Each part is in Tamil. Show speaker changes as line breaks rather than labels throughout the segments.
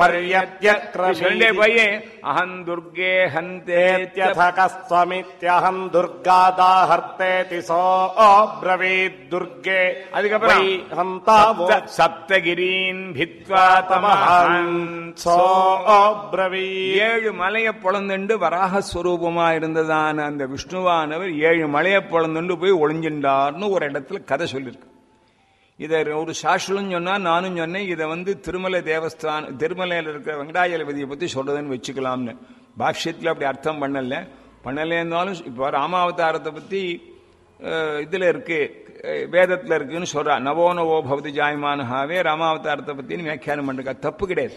சொல்லிட்டே போய் அகம் துர்கே ஹந்தே
ேத்யதகஸ்வமித்யஹம் துர்காதாஹர்த்தேதி சோப்ரவீத் துர்கே
அதுக்கப்புறம்
வை ஹந்தாவோ
சப்த- சப்தகிரீன் பித்வா தமஹான்
சோப்ரவீத்
ஏழு மலையை பொழந்துண்டு வராக ஸ்வரூபமா இருந்ததான அந்த விஷ்ணுவானவர் ஏழு மலையை பொழந்துண்டு போய் ஒளிஞ்சின்றார்னு ஒரு இடத்துல கதை சொல்லியிருக்கு இதை ஒரு சாஸ்திரம் சொன்னா நானும் சொன்னேன் இதை வந்து திருமலை தேவஸ்தான திருமலையில் இருக்கிற வெங்கடாஜலபதியை பத்தி சொல்றதுன்னு வச்சுக்கலாம்னு பாஷ்யத்தில் அப்படி அர்த்தம் பண்ணல பண்ணலைன்னாலும் இப்போ ராமாவதாரத்தை பத்தி அஹ், இதுல இருக்கு அஹ், வேதத்துல இருக்குன்னு சொல்றா நவோ நவோ பவதி ஜாயமானஹாவே ராமாவதாரத்தை பத்தின்னு வியாக்கியானம் பண்ணிருக்கா தப்பு கிடையாது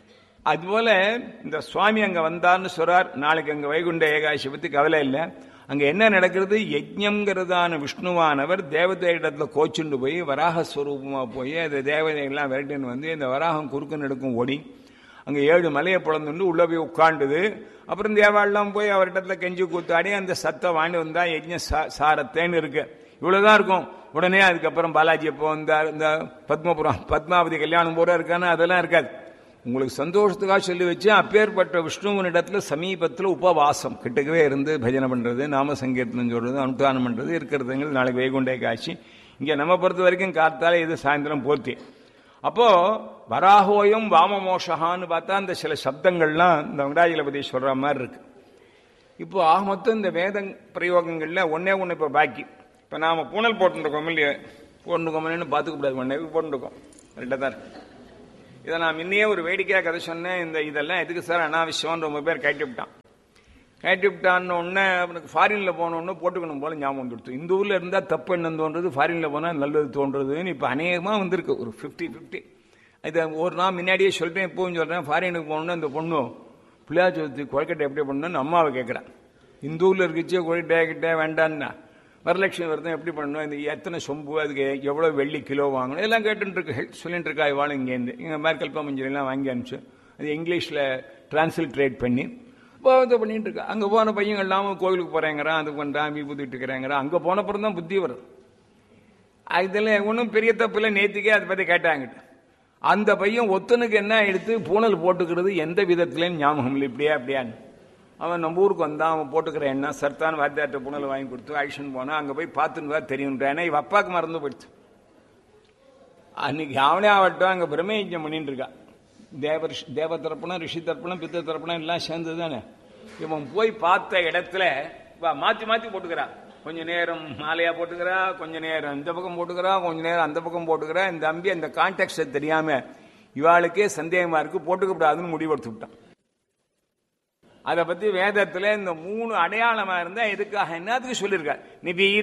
அதுபோல இந்த சுவாமி அங்க வந்தார்னு சொல்றார் நாளைக்கு அங்க வைகுண்ட ஏகாதசி பத்தி கவலை இல்லை அங்க என்ன நடக்கிறது யஜ்ஞங்கிறதான விஷ்ணுவானவர் தேவதையிடத்துல கோச்சுண்டு போய் வராக ஸ்வரூபமா போய் அந்த தேவதைகள்லாம் விரட்டின்னு வந்து இந்த வராகம் குறுக்கு நெடுக்கும் ஓடி அங்க ஏழு மலையை பிளந்துண்டு உள்ள போய் உட்காண்டுது அப்புறம் தேவாள்லாம் போய் அவரிடத்துல கெஞ்சி கூத்தாடி அந்த சத்தம் வாங்கி வந்தா யஜ்ஞ சா- சாரத்தேன்னு இருக்கு இவ்வளவுதான் இருக்கும் உடனே அதுக்கப்புறம் பாலாஜி எப்போ வந்தார் இந்த பத்மபுரம் பத்மாவதி கல்யாணம் பூரா இருக்கான்னு அதெல்லாம் இருக்காது உங்களுக்கு சந்தோஷத்துக்காக சொல்லி வச்சு அப்பேற்பட்ட விஷ்ணுவின் இடத்துல சமீபத்தில் உபவாசம் கிட்டக்கவே இருந்து பஜனை பண்றது நாம சங்கீர்த்தனம் சொல்றது அனுஷ்டானம் பண்றது இருக்கிறதுங்கிறது நாளைக்கு வைகுண்டே காட்சி இங்க நம்ம பொறுத்த வரைக்கும் காத்தால இது சாயந்தரம் பூர்த்தி அப்போ வராகோயம் வாமமோஷகான்னு பார்த்தா அந்த சில சப்தங்கள்லாம் இந்த வெங்கடாஜலபதி சொல்ற மாதிரி இருக்கு இப்போ ஆக மொத்தம் இந்த வேத பிரயோகங்கள்ல ஒன்னே ஒன்று இப்போ பாக்கி இப்போ நாம பூனல் போட்டுருக்கோம் இல்லையா போட்டுருக்கோம்னு பார்த்துக்க கூடாது ஒன்னே போட்டுருக்கோம் ரெண்டாக தான் இருக்கு இதை நான் முன்னையே ஒரு வேடிக்கையாக கதை சொன்னேன் இந்த இதெல்லாம் எதுக்கு சார் அனாவசியம்னு ரொம்ப பேர் கேட்டு விட்டான் கேட்டு விட்டான்னு உடனே அவனுக்கு ஃபாரினில் போனோன்னு போட்டுக்கணும் போல ஞாபகம் வந்துடுத்து இந்த ஊரில் இருந்தால் தப்பு என்ன தோன்றது ஃபாரினில் போனால் நல்லது தோன்றதுன்னு இப்போ அநேகமாக வந்திருக்கு ஒரு ஃபிஃப்டி ஃபிஃப்டி இதை ஒரு நாள் முன்னாடியே சொல்லிட்டேன் இப்பவும் சொல்கிறேன் ஃபாரினுக்கு போகணுன்னு அந்த பொண்ணு பிள்ளையார் சதுர்த்தி கொழுக்கட்டை எப்படி பண்ணணும்னு அம்மாவை கேட்குறேன் இந்த ஊரில் இருக்குச்சு கொழுக்கட்டை கிட்டே வேண்டான்னா வரலட்சுமி விரதம் எப்படி பண்ணணும் இந்த எத்தனை சொம்பு அதுக்கு எவ்வளோ வெள்ளி கிலோ வாங்கணும் எல்லாம் கேட்டுட்டு இருக்கு சொல்லிட்டு இருக்கா இவாளும் இங்கேருந்து இங்கே மாதிரி கல்பாமஞ்சலாம் வாங்கி அனுப்பிச்சு அது இங்கிலீஷில் டிரான்ஸ்லிட்ரேட் பண்ணி இப்போ இது பண்ணிட்டு இருக்கா அங்கே போன பையன் இல்லாமல் கோவிலுக்கு போகிறேங்கிறான் அது பண்ணுறான் விபூதிட்டு இருக்கிறேங்கிறான் அங்கே போனப்புறம் தான் புத்தி வருது இதில் ஒன்றும் பெரிய தப்பு இல்லை நேற்றுக்கே அதை பற்றி கேட்டாங்கிட்ட அந்த பையன் ஒத்தனுக்கு என்ன எடுத்து பூனல் போட்டுக்கிறது எந்த விதத்துலயும் ஞாபகம் இல்லை இப்படியா அப்படியான்னு அவன் நம்ம ஊருக்கு வந்தான் அவன் போட்டுக்கிற என்ன சர்தான் வாத்தியார்ட்ட பூனல் வாங்கி கொடுத்து அழிச்சுன்னு போனான் அங்கே போய் பார்த்துன்னு தான் தெரியுன்றான் ஏன்னா இவ அப்பாவுக்கு மறந்து போயிடுச்சு அன்னைக்கு அவனே ஆகட்டும் அங்கே பிரம்மயஜம் பண்ணிட்டு இருக்கான் தேவ ரிஷி தேவ தரப்புனா ரிஷி தரப்புனா பித்த தரப்புனா எல்லாம் சேர்ந்து தானே இவன் போய் பார்த்த இடத்துல வா மாற்றி மாற்றி போட்டுக்கிறா கொஞ்ச நேரம் மாலையா போட்டுக்கிறா கொஞ்ச நேரம் இந்த பக்கம் போட்டுக்கிறா கொஞ்ச நேரம் அந்த பக்கம் போட்டுக்கிறா இந்த அம்பி அந்த கான்டெக்ட் தெரியாம இவாளுக்கே சந்தேகமா இருக்கு போட்டுக்கப்படாதுன்னு முடிவெடுத்து விட்டான் அதை பத்தி வேதத்துல இந்த மூணு அடையாளமா இருந்தா எதுக்காக என்னத்துக்கு சொல்லியிருக்கார் நிபி